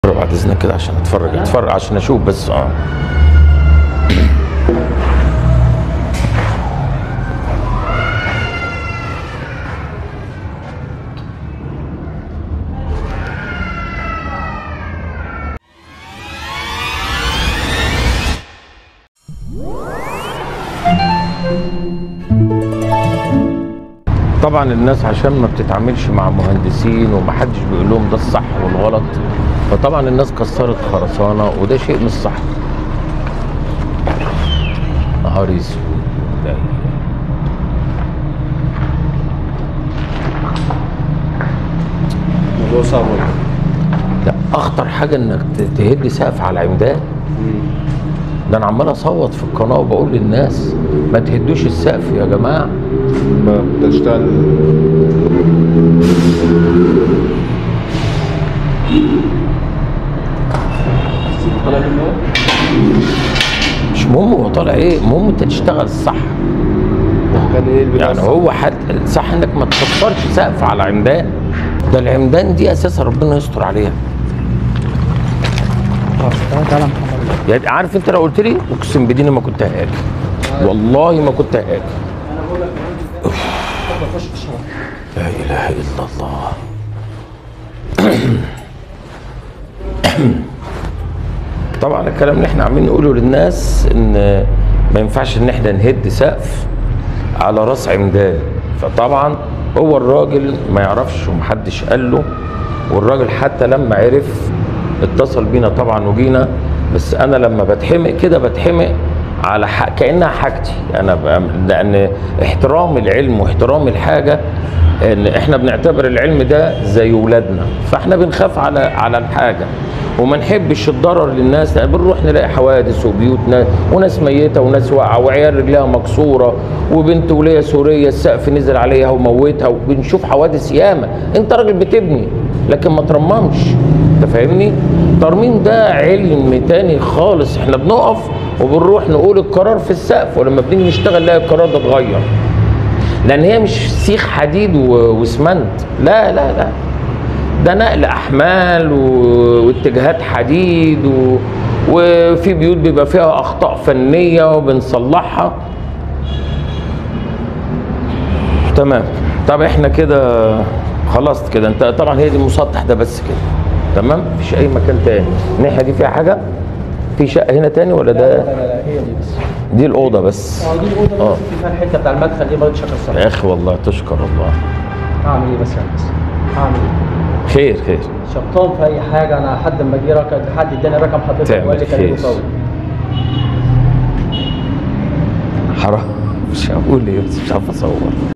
بعد اذنك كده عشان اتفرج اتفرج عشان اشوف بس اه طبعا الناس عشان ما بتتعاملش مع مهندسين ومحدش بيقول لهم ده الصح والغلط فطبعا الناس كسرت خرسانه وده شيء مش صح نهار اسود لا إله. الموضوع صعب والله لا اخطر حاجه انك ت- تهد سقف على عمدان ده انا عمال اصوت في القناه وبقول للناس ما تهدوش السقف يا جماعه ما بتشتغل مش مهم هو طالع ايه المهم انت تشتغل الصح كان ايه اللي يعني بيحصل؟ هو حد الصح انك ما تكسرش سقف على عمدان ده العمدان دي اساسا ربنا يستر عليها تعالى محمد يعني عارف انت لو قلت لي اقسم بديني ما كنت هاجي والله ما كنت هاجي لا اله الا الله طبعا الكلام اللي احنا عاملين نقوله للناس ان ما ينفعش ان احنا نهد سقف على راس عمدان فطبعا هو الراجل ما يعرفش ومحدش قال له والراجل حتى لما عرف اتصل بينا طبعا وجينا بس انا لما بتحمق كده بتحمق على حق كانها حاجتي انا ب- لان احترام العلم واحترام الحاجه ان احنا بنعتبر العلم ده زي ولادنا فاحنا بنخاف على على الحاجه وما نحبش الضرر للناس لان بنروح نلاقي حوادث وبيوت ناس وناس ميته وناس واقعه وعيال رجلها مكسوره وبنت وليه سوريه السقف نزل عليها وموتها وبنشوف حوادث ياما انت راجل بتبني لكن ما ترممش انت فاهمني ترميم ده علم تاني خالص احنا بنقف وبنروح نقول القرار في السقف ولما بنيجي نشتغل نلاقي القرار ده اتغير لان هي مش سيخ حديد و- واسمنت لا لا لا ده نقل احمال و- واتجاهات حديد و... وفي بيوت بيبقى فيها اخطاء فنيه وبنصلحها تمام طب احنا كده خلاص كده انت طبعا هي دي المسطح ده بس كده تمام مفيش اي مكان تاني الناحيه دي فيها حاجه في شقه هنا تاني ولا لا ده لا لا هي دي بس دي الاوضه بس اه دي الاوضه اه بس في فيها الحته بتاع المدخل دي ما رضيتش اكسرها يا اخي والله تشكر الله اعمل ايه بس يعني بس اعمل ايه خير خير شبطان في اي حاجه انا حد ما جه رقم حد اداني رقم حضرتك تعمل وقال لي خير. كلمه طويل حرام مش هقول ايه بس مش عارف اصور